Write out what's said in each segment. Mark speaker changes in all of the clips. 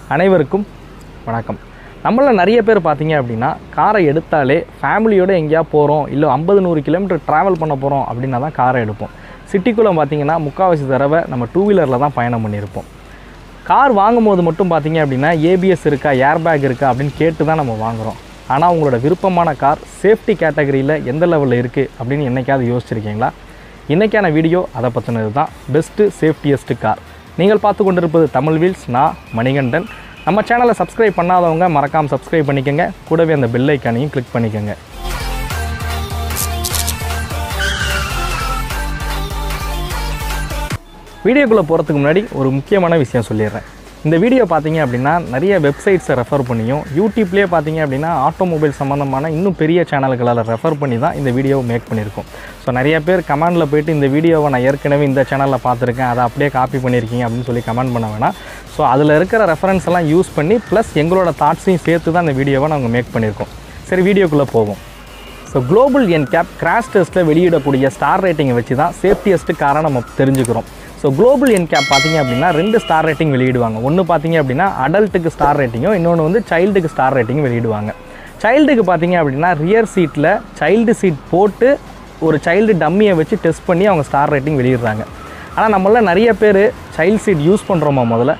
Speaker 1: அனைவருக்கும் வணக்கம் நம்மள நிறைய பேர் பார்த்தீங்க அப்படின்னா காரை எடுத்தாலே ஃபேமிலியோட எங்கேயா போகிறோம் இல்லை ஐம்பது நூறு கிலோமீட்டர் ட்ராவல் பண்ண போகிறோம் அப்படின்னா தான் காரை எடுப்போம் சிட்டிக்குள்ளே பார்த்தீங்கன்னா முக்கால்வாசி தடவை நம்ம டூ வீலரில் தான் பயணம் பண்ணியிருப்போம் கார் வாங்கும்போது மட்டும் பார்த்தீங்க அப்படின்னா ஏபிஎஸ் இருக்கா ஏர்பேக் இருக்கா அப்படின்னு கேட்டு தான் நம்ம வாங்குகிறோம் ஆனால் உங்களோட விருப்பமான கார் சேஃப்டி கேட்டகரியில் எந்த லெவலில் இருக்குது அப்படின்னு என்னைக்காவது யோசிச்சிருக்கீங்களா இன்றைக்கான வீடியோ அதை பற்றினது தான் பெஸ்ட்டு சேஃப்டியஸ்ட்டு கார் நீங்கள் பார்த்து கொண்டிருப்பது தமிழ் வீல்ஸ் நான் மணிகண்டன் நம்ம சேனலை சப்ஸ்கிரைப் பண்ணாதவங்க மறக்காமல் சப்ஸ்கிரைப் பண்ணிக்கோங்க கூடவே அந்த பெல் ஐக்கானையும் கிளிக் பண்ணிக்கோங்க வீடியோக்குள்ளே போகிறதுக்கு முன்னாடி ஒரு முக்கியமான விஷயம் சொல்லிடுறேன் இந்த வீடியோ பார்த்தீங்க அப்படின்னா நிறைய வெப்சைட்ஸை ரெஃபர் பண்ணியும் யூடியூப்லேயே பார்த்தீங்க அப்படின்னா ஆட்டோமொபைல் சம்மந்தமான இன்னும் பெரிய சேனல்களால் ரெஃபர் பண்ணி தான் இந்த வீடியோவை மேக் பண்ணியிருக்கோம் ஸோ நிறைய பேர் கமெண்டில் போயிட்டு இந்த வீடியோவை நான் ஏற்கனவே இந்த சேனலில் பார்த்துருக்கேன் அதை அப்படியே காப்பி பண்ணியிருக்கீங்க அப்படின்னு சொல்லி கமெண்ட் பண்ண வேணாம் ஸோ அதில் இருக்கிற ரெஃபரன்ஸ் எல்லாம் யூஸ் பண்ணி ப்ளஸ் எங்களோட தாட்ஸையும் சேர்த்து தான் இந்த வீடியோவை நாங்கள் மேக் பண்ணியிருக்கோம் சரி வீடியோக்குள்ளே போவோம் so Global NCAP crash டெஸ்ட்டில் வெளியிடக்கூடிய ஸ்டார் ரேட்டிங்கை வச்சு தான் சேஃப்டியஸ்ட்டு காரை நம்ம தெரிஞ்சுக்கிறோம் ஸோ குளோபல் என் கேப் பார்த்தீங்க அப்படின்னா ரெண்டு ஸ்டார் ரேட்டிங் வெளியிடுவாங்க ஒன்று பார்த்தீங்க அப்படின்னா அடல்ட்டுக்கு ஸ்டார் ரேட்டிங்கும் இன்னொன்று வந்து சைல்டுக்கு ஸ்டார் ரேட்டிங் வெளியிடுவாங்க சைல்டுக்கு பார்த்தீங்க அப்படின்னா ரியர் சீட்டில் சைல்டு சீட் போட்டு ஒரு சைல்டு டம்மியை வச்சு டெஸ்ட் பண்ணி அவங்க ஸ்டார் ரேட்டிங் வெளியிடுறாங்க ஆனால் நம்மள நிறைய பேர் சைல்டு சீட் யூஸ் பண்ணுறோமா முதல்ல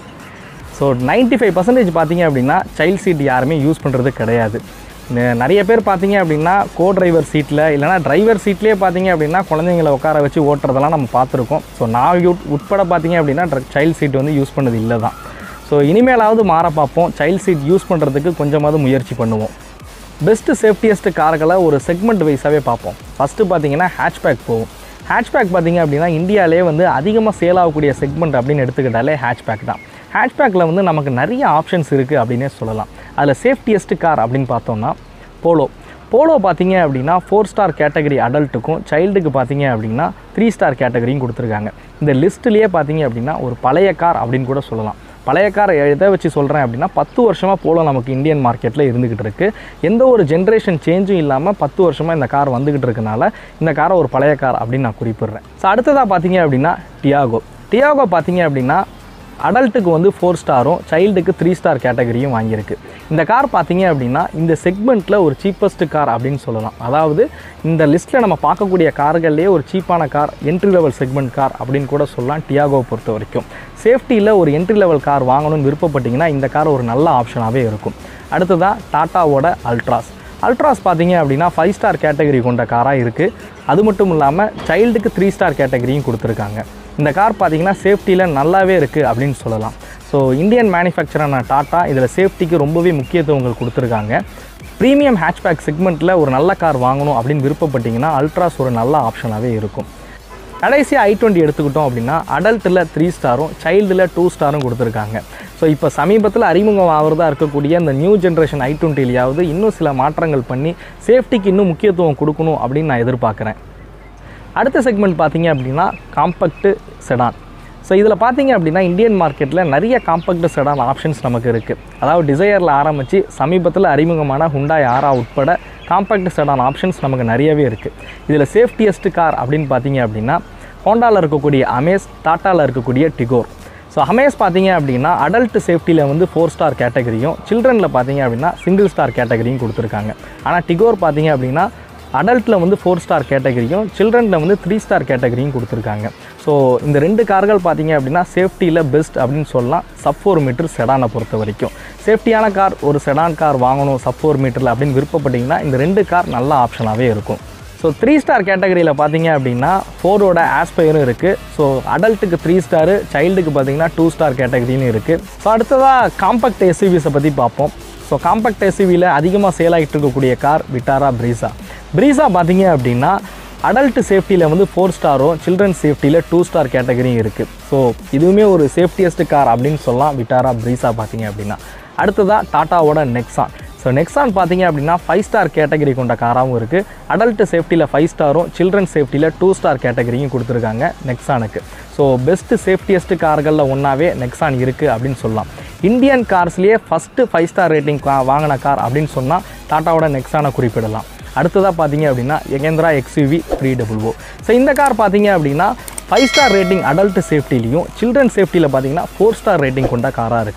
Speaker 1: ஸோ 95% ஃபைவ் பர்சன்டேஜ் பார்த்தீங்க அப்படின்னா சைல்ட் சீட் யாருமே யூஸ் பண்ணுறது கிடையாது நெ- நிறைய பேர் பார்த்தீங்க அப்படின்னா கோ டிரைவர் சீட்டில் இல்லைனா டிரைவர் சீட்லேயே பார்த்தீங்க அப்படின்னா குழந்தைங்களை உட்கார வச்சு ஓட்டுறதெல்லாம் நம்ம பார்த்துருக்கோம் ஸோ நான் யூ- உட்பட பார்த்தீங்க அப்படின்னா சைல்ட் சீட் வந்து யூஸ் பண்ணது இல்லை தான் ஸோ இனிமேலாவது மாற பார்ப்போம் சைல்ட் சீட் யூஸ் பண்ணுறதுக்கு கொஞ்சமாவது முயற்சி பண்ணுவோம் பெஸ்ட்டு சேஃப்டியஸ்ட் கார்களை ஒரு செக்மெண்ட் வைஸாகவே பார்ப்போம் ஃபஸ்ட்டு பார்த்தீங்கன்னா ஹேட்ச்பேக் போகும் ஹேட்ச்பேக் பார்த்தீங்க அப்படின்னா இந்தியாவிலே வந்து அதிகமாக சேல் ஆகக்கூடிய செக்மெண்ட் அப்படின்னு எடுத்துக்கிட்டாலே ஹேட்ச்பேக் தான் ஹேட்ச்பேக்கில் வந்து நமக்கு நிறைய ஆப்ஷன்ஸ் இருக்குது அப்படின்னே சொல்லலாம் அதில் சேஃப்டியஸ்ட் கார் அப்படின்னு பார்த்தோம்னா போலோ போலோ பார்த்தீங்க அப்படின்னா ஃபோர் ஸ்டார் கேட்டகரி அடல்ட்டுக்கும் சைல்டுக்கு பார்த்தீங்க அப்படின்னா த்ரீ ஸ்டார் கேட்டகரியும் கொடுத்துருக்காங்க இந்த லிஸ்ட்லேயே பார்த்தீங்க அப்படின்னா ஒரு பழைய கார் அப்படின்னு கூட சொல்லலாம் பழைய கார் எதை வச்சு சொல்கிறேன் அப்படின்னா பத்து வருஷமாக போலோ நமக்கு இந்தியன் மார்க்கெட்டில் இருந்துக்கிட்டு இருக்குது எந்த ஒரு ஜென்ரேஷன் சேஞ்சும் இல்லாமல் பத்து வருஷமாக இந்த கார் வந்துக்கிட்டு இருக்கனால இந்த காரை ஒரு பழைய கார் அப்படின்னு நான் குறிப்பிடுறேன் ஸோ அடுத்ததாக பார்த்தீங்க அப்படின்னா டியாகோ டியாகோ பார்த்தீங்க அப்படின்னா அடல்ட்டுக்கு வந்து ஃபோர் ஸ்டாரும் சைல்டுக்கு த்ரீ ஸ்டார் கேட்டகரியும் வாங்கியிருக்கு இந்த கார் பார்த்தீங்க அப்படின்னா இந்த செக்மெண்ட்டில் ஒரு சீப்பஸ்ட் கார் அப்படின்னு சொல்லலாம் அதாவது இந்த லிஸ்ட்டில் நம்ம பார்க்கக்கூடிய கார்கள்லேயே ஒரு சீப்பான car entry level segment car அப்படின்னு கூட சொல்லலாம் டியாகோவை பொறுத்த வரைக்கும் சேஃப்டியில் ஒரு என்ட்ரி லெவல் கார் வாங்கணும்னு விருப்பப்பட்டீங்கன்னா இந்த கார் ஒரு நல்ல ஆப்ஷனாகவே இருக்கும் அடுத்ததாக டாட்டாவோட அல்ட்ராஸ் அல்ட்ராஸ் பார்த்தீங்க அப்படின்னா ஃபைவ் ஸ்டார் கேட்டகரி கொண்ட காராக இருக்குது அது மட்டும் இல்லாமல் சைல்டுக்கு த்ரீ ஸ்டார் கேட்டகரியும் கொடுத்துருக்காங்க இந்த கார் பார்த்தீங்கன்னா சேஃப்டியில் நல்லாவே இருக்குது அப்படின்னு சொல்லலாம் ஸோ இந்தியன் மேனுஃபேக்சரான டாட்டா இதில் சேஃப்டிக்கு ரொம்பவே முக்கியத்துவங்கள் கொடுத்துருக்காங்க ப்ரீமியம் ஹேட்ச்பேக் செக்மெண்ட்டில் ஒரு நல்ல கார் வாங்கணும் அப்படின்னு விருப்பப்பட்டீங்கன்னா அல்ட்ராஸ் ஒரு நல்ல ஆப்ஷனாகவே இருக்கும் கடைசியாக ஐ டுவெண்ட்டி எடுத்துக்கிட்டோம் அப்படின்னா அடல்ட்டில் த்ரீ ஸ்டாரும் சைல்டில் டூ ஸ்டாரும் கொடுத்துருக்காங்க ஸோ இப்போ சமீபத்தில் அறிமுகம் ஆகிறதா இருக்கக்கூடிய இந்த நியூ ஜென்ரேஷன் ஐ டுவெண்ட்டிலையாவது இன்னும் சில மாற்றங்கள் பண்ணி சேஃப்டிக்கு இன்னும் முக்கியத்துவம் கொடுக்கணும் அப்படின்னு நான் எதிர்பார்க்குறேன் அடுத்த செக்மெண்ட் பார்த்தீங்க அப்படின்னா காம்பேக்ட் செடான் ஸோ இதில் பார்த்தீங்க அப்படின்னா இந்தியன் மார்க்கெட்டில் நிறைய காம்பேக்ட் செடான் ஆப்ஷன்ஸ் நமக்கு இருக்குது அதாவது டிசையரில் ஆரம்பித்து சமீபத்தில் அறிமுகமான ஹுண்டாய் ஆரா உட்பட காம்பேக்ட் செடான் ஆப்ஷன்ஸ் நமக்கு நிறையவே இருக்குது இதில் சேஃப்டியஸ்ட் கார் அப்படின்னு பார்த்தீங்க அப்படின்னா ஹோண்டாவில் இருக்கக்கூடிய அமேஸ் டாட்டாவில் இருக்கக்கூடிய டிகோர் ஸோ அமேஸ் பார்த்தீங்க அப்படின்னா அடல்ட் சேஃப்டியில் வந்து ஃபோர் ஸ்டார் கேட்டகரியும் சில்ட்ரனில் பார்த்தீங்க அப்படின்னா சிங்கிள் ஸ்டார் கேட்டகரியும் கொடுத்துருக்காங்க ஆனால் டிகோர் பார்த்தீங்க அப்படின்னா அடல்ட்டில் வந்து ஃபோர் ஸ்டார் கேட்டகரியும் சில்ட்ரனில் வந்து த்ரீ ஸ்டார் கேட்டகரியும் கொடுத்துருக்காங்க ஸோ இந்த ரெண்டு கார்கள் பார்த்தீங்க அப்படின்னா சேஃப்டியில் பெஸ்ட் அப்படின்னு சொல்லலாம் சப் ஃபோர் மீட்டர் செடானை பொறுத்த வரைக்கும் சேஃப்டியான கார் ஒரு செடான் கார் வாங்கணும் சப் ஃபோர் மீட்டரில் அப்படின்னு விருப்பப்பட்டீங்கன்னா இந்த ரெண்டு கார் நல்ல ஆப்ஷனாகவே இருக்கும் ஸோ த்ரீ ஸ்டார் கேட்டகரியில் பார்த்தீங்க அப்படின்னா ஃபோரோட ஆஸ்பயரும் இருக்குது ஸோ அடல்ட்டுக்கு த்ரீ ஸ்டாரு சைல்டுக்கு பார்த்தீங்கன்னா டூ ஸ்டார் கேட்டகரின்னு இருக்குது ஸோ அடுத்ததாக காம்பேக்ட் எஸ்யூவிஸை பற்றி பார்ப்போம் ஸோ காம்பேக்ட் எஸ்யூவியில் அதிகமாக சேல் ஆகிட்டு இருக்கக்கூடிய கார் விட்டாரா ப்ரீசா ப்ரீசா பார்த்தீங்க அப்படின்னா அடல்ட் சேஃப்டியில் வந்து ஃபோர் ஸ்டாரும் சில்ட்ரன் சேஃப்டியில் டூ ஸ்டார் கேட்டகரியும் இருக்குது ஸோ இதுவுமே ஒரு சேஃப்டியஸ்ட் கார் அப்படின்னு சொல்லலாம் விட்டாரா ப்ரீசா பார்த்தீங்க அப்படின்னா அடுத்ததாக டாட்டாவோட நெக்ஸான் ஸோ நெக்ஸான் பார்த்தீங்க அப்படின்னா ஃபைவ் ஸ்டார் கேட்டகரி கொண்ட காராகவும் இருக்குது அடல்ட் சேஃப்டியில் ஃபைவ் ஸ்டாரும் சில்ட்ரன் சேஃப்டியில் டூ ஸ்டார் கேட்டகரியும் கொடுத்துருக்காங்க நெக்ஸானுக்கு ஸோ பெஸ்ட்டு சேஃப்டியஸ்ட் கார்களில் ஒன்றாவே நெக்ஸான் இருக்குது அப்படின்னு சொல்லலாம் இந்தியன் கார்ஸ்லேயே ஃபஸ்ட்டு ஃபைவ் ஸ்டார் ரேட்டிங் வாங்கின கார் அப்படின்னு சொன்னால் டாட்டாவோட நெக்ஸானை குறிப்பிடலாம் அடுத்ததாக பார்த்தீங்க அப்படின்னா எகேந்திரா XUV three double O so இந்த கார் பார்த்தீங்க அப்படின்னா ஃபைவ் ஸ்டார் ரேட்டிங் அடல்ட் சேஃப்டிலையும் சில்ட்ரன் சேஃப்டியில் பார்த்தீங்கன்னா ஃபோர் ஸ்டார் ரேட்டிங் கொண்ட காராக இருக்குது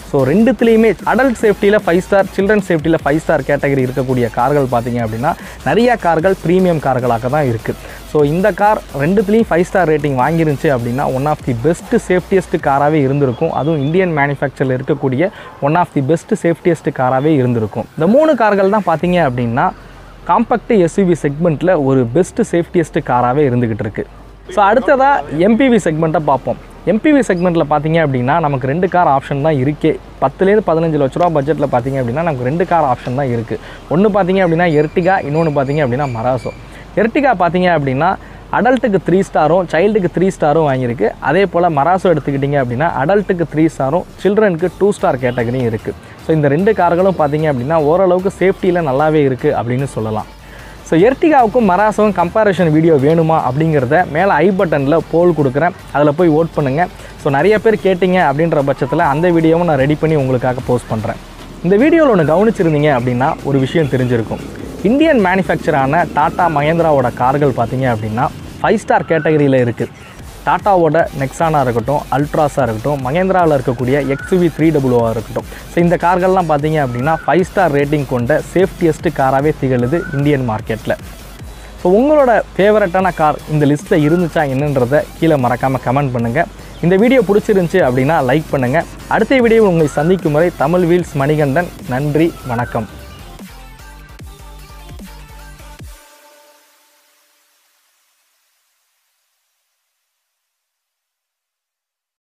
Speaker 1: ஸோ ரெண்டுத்துலேயுமே அடல்ட் சேஃப்டியில் ஃபைவ் ஸ்டார் சில்ட்ரன் சேஃப்டியில் ஃபைவ் ஸ்டார் கேட்டகரி இருக்கக்கூடிய கார்கள் பார்த்தீங்க அப்படின்னா நிறைய கார்கள் ப்ரீமியம் கார்களாக தான் இருக்குது ஸோ இந்த கார் ரெண்டுத்துலேயும் ஃபைவ் ஸ்டார் ரேட்டிங் வாங்கிருந்துச்சு அப்படின்னா ஒன் ஆஃப் தி பெஸ்ட் சேஃப்டியஸ்ட் காராகவே இருந்திருக்கும் அதுவும் இந்தியன் மேனுஃபேக்சரில் இருக்கக்கூடிய ஒன் ஆஃப் தி பெஸ்ட் சேஃப்டியஸ்ட் காராகவே இருந்திருக்கும் இந்த மூணு கார்கள் தான் பார்த்தீங்க அப்படின்னா காம்பேக்ட் எஸ்யூவி செக்மெண்ட்டில் ஒரு பெஸ்ட் சேஃப்டியஸ்ட் காராகவே இருந்துக்கிட்டு இருக்கு ஸோ அடுத்ததாக எம்பிவி செக்மெண்ட்டை பார்ப்போம் எம்பிவி செக்மெண்ட்டில் பார்த்தீங்க அப்படின்னா நமக்கு ரெண்டு கார் ஆப்ஷன் தான் இருக்கே பத்துலேருந்து பதினஞ்சு லட்ச ரூபா பட்ஜெட்டில் பார்த்தீங்க அப்படின்னா நமக்கு ரெண்டு கார் ஆப்ஷன் தான் இருக்குது ஒன்று பார்த்தீங்க அப்படின்னா எர்டிகா இன்னொன்று பார்த்தீங்க அப்படின்னா மராசோ எர்டிகா பார்த்தீங்க அப்படின்னா அடல்ட்டுக்கு த்ரீ ஸ்டாரும் சைல்டுக்கு த்ரீ ஸ்டாரும் வாங்கியிருக்கு அதே போல் மராசோ எடுத்துக்கிட்டிங்க அப்படின்னா அடல்ட்டுக்கு த்ரீ ஸ்டாரும் சில்ட்ரனுக்கு டூ ஸ்டார் கேட்டகரியும் இருக்குது ஸோ இந்த ரெண்டு கார்களும் பார்த்தீங்க அப்படின்னா ஓரளவுக்கு சேஃப்டியில் நல்லாவே இருக்குது அப்படின்னு சொல்லலாம் ஸோ எர்டிகாவுக்கும் மராசோவும் கம்பேரிஷன் வீடியோ வேணுமா அப்படிங்கிறத மேலே ஐ பட்டனில் போல் கொடுக்குறேன் அதில் போய் ஓட் பண்ணுங்கள் ஸோ நிறைய பேர் கேட்டிங்க அப்படின்ற பட்சத்தில் அந்த வீடியோவும் நான் ரெடி பண்ணி உங்களுக்காக போஸ்ட் பண்ணுறேன் இந்த வீடியோவில் ஒன்று கவனிச்சிருந்தீங்க அப்படின்னா ஒரு விஷயம் தெரிஞ்சிருக்கும் இந்தியன் மேனுஃபேக்சரான டாடா மகேந்திராவோட கார்கள் பார்த்தீங்க அப்படின்னா ஃபைவ் ஸ்டார் கேட்டகரியில் இருக்குது டாட்டாவோட நெக்ஸானாக இருக்கட்டும் அல்ட்ராஸாக இருக்கட்டும் மகேந்திராவில் இருக்கக்கூடிய எக்ஸ்வி த்ரீ டபுள்ஓவாக இருக்கட்டும் ஸோ இந்த கார்கள்லாம் பார்த்தீங்க அப்படின்னா ஃபைவ் ஸ்டார் ரேட்டிங் கொண்ட சேஃப்டியஸ்ட் காராகவே திகழுது இந்தியன் மார்க்கெட்டில் ஸோ உங்களோட ஃபேவரட்டான கார் இந்த லிஸ்ட்டில் இருந்துச்சா என்னன்றதை கீழே மறக்காமல் கமெண்ட் பண்ணுங்கள் இந்த வீடியோ பிடிச்சிருந்துச்சி அப்படின்னா லைக் பண்ணுங்கள் அடுத்த வீடியோ உங்களை சந்திக்கும் வரை தமிழ் வீல்ஸ் மணிகண்டன் நன்றி வணக்கம்